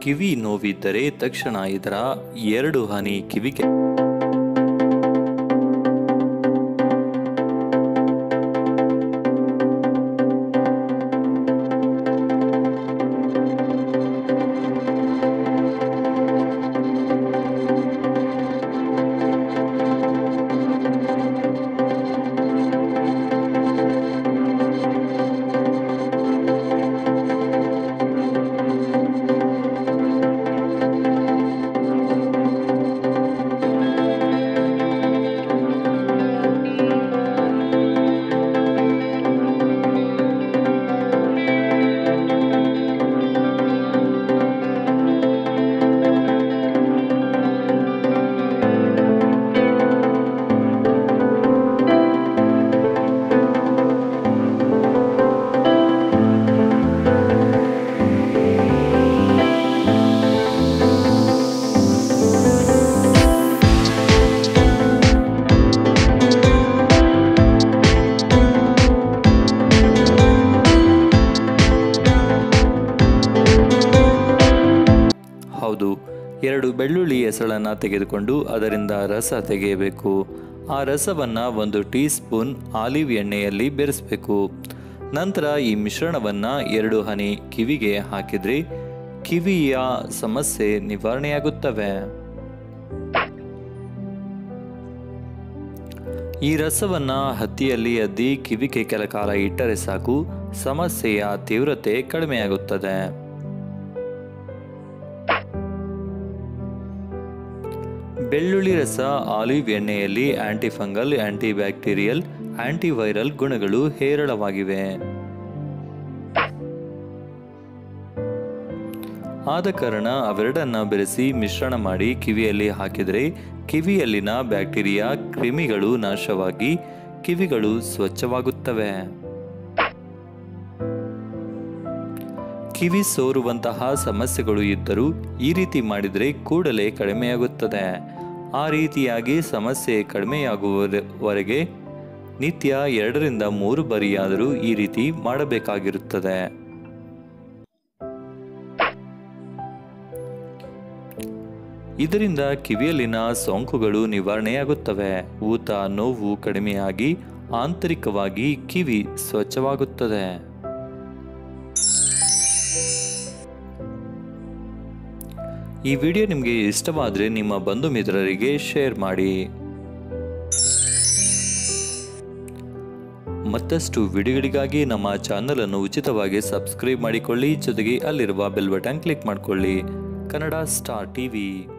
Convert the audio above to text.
ಕಿವಿ ನೋವಿದ್ದರೆ ತಕ್ಷಣ ಇದರ ಎರಡು ಹನಿ ಕಿವಿಗೆ ಹೌದು ಎರಡು ಬೆಳ್ಳುಳ್ಳಿ ಎಸಳನ್ನು ತೆಗೆದುಕೊಂಡು ಅದರಿಂದ ರಸ ತೆಗೆಯಬೇಕು ಆ ರಸವನ್ನು ಒಂದು ಟೀ ಸ್ಪೂನ್ ಆಲಿವ್ ಎಣ್ಣೆಯಲ್ಲಿ ಬೆರೆಸಬೇಕು ನಂತರ ಈ ಮಿಶ್ರಣವನ್ನು ಎರಡು ಹನಿ ಕಿವಿಗೆ ಹಾಕಿದ್ರೆ ಕಿವಿಯ ಸಮಸ್ಯೆ ನಿವಾರಣೆಯಾಗುತ್ತವೆ ಈ ರಸವನ್ನ ಹತ್ತಿಯಲ್ಲಿ ಅದ್ದಿ ಕಿವಿಗೆ ಕೆಲ ಕಾಲ ಇಟ್ಟರೆ ಸಾಕು ಸಮಸ್ಯೆಯ ತೀವ್ರತೆ ಕಡಿಮೆಯಾಗುತ್ತದೆ ಬೆಳ್ಳುಳ್ಳಿ ರಸ ಆಲಿವ್ ಎಣ್ಣೆಯಲ್ಲಿ ಆಂಟಿಫಂಗಲ್ ಆಂಟಿಬ್ಯಾಕ್ಟೀರಿಯಲ್ ಆಂಟಿವೈರಲ್ ಗುಣಗಳು ಹೇರಳವಾಗಿವೆ ಆದ ಕಾರಣ ಅವೆರಡನ್ನ ಬೆರೆಸಿ ಮಿಶ್ರಣ ಮಾಡಿ ಕಿವಿಯಲ್ಲಿ ಹಾಕಿದರೆ ಕಿವಿಯಲ್ಲಿನ ಬ್ಯಾಕ್ಟೀರಿಯಾ ಕ್ರಿಮಿಗಳು ನಾಶವಾಗಿ ಕಿವಿಗಳು ಸ್ವಚ್ಛವಾಗುತ್ತವೆ ಕಿವಿ ಸೋರುವಂತಹ ಸಮಸ್ಯೆಗಳು ಇದ್ದರೂ ಈ ರೀತಿ ಮಾಡಿದರೆ ಕೂಡಲೇ ಕಡಿಮೆಯಾಗುತ್ತದೆ ಆ ರೀತಿಯಾಗಿ ಸಮಸ್ಯೆ ಕಡಿಮೆಯಾಗುವವರೆಗೆ ನಿತ್ಯ ಎರಡರಿಂದ ಮೂರು ಬಾರಿಯಾದರೂ ಈ ರೀತಿ ಮಾಡಬೇಕಾಗಿರುತ್ತದೆ ಇದರಿಂದ ಕಿವಿಯಲ್ಲಿನ ಸೋಂಕುಗಳು ನಿವಾರಣೆಯಾಗುತ್ತವೆ ಊತ ನೋವು ಕಡಿಮೆಯಾಗಿ ಆಂತರಿಕವಾಗಿ ಕಿವಿ ಸ್ವಚ್ಛವಾಗುತ್ತದೆ ಈ ವಿಡಿಯೋ ನಿಮಗೆ ಇಷ್ಟವಾದರೆ ನಿಮ್ಮ ಬಂಧು ಮಿತ್ರರಿಗೆ ಶೇರ್ ಮಾಡಿ ಮತ್ತಷ್ಟು ವಿಡಿಯೋಗಳಿಗಾಗಿ ನಮ್ಮ ಚಾನಲ್ ಅನ್ನು ಉಚಿತವಾಗಿ ಸಬ್ಸ್ಕ್ರೈಬ್ ಮಾಡಿಕೊಳ್ಳಿ ಜೊತೆಗೆ ಅಲ್ಲಿರುವ ಬೆಲ್ ಬಟನ್ ಕ್ಲಿಕ್ ಮಾಡಿಕೊಳ್ಳಿ ಕನ್ನಡ ಸ್ಟಾರ್ ಟಿವಿ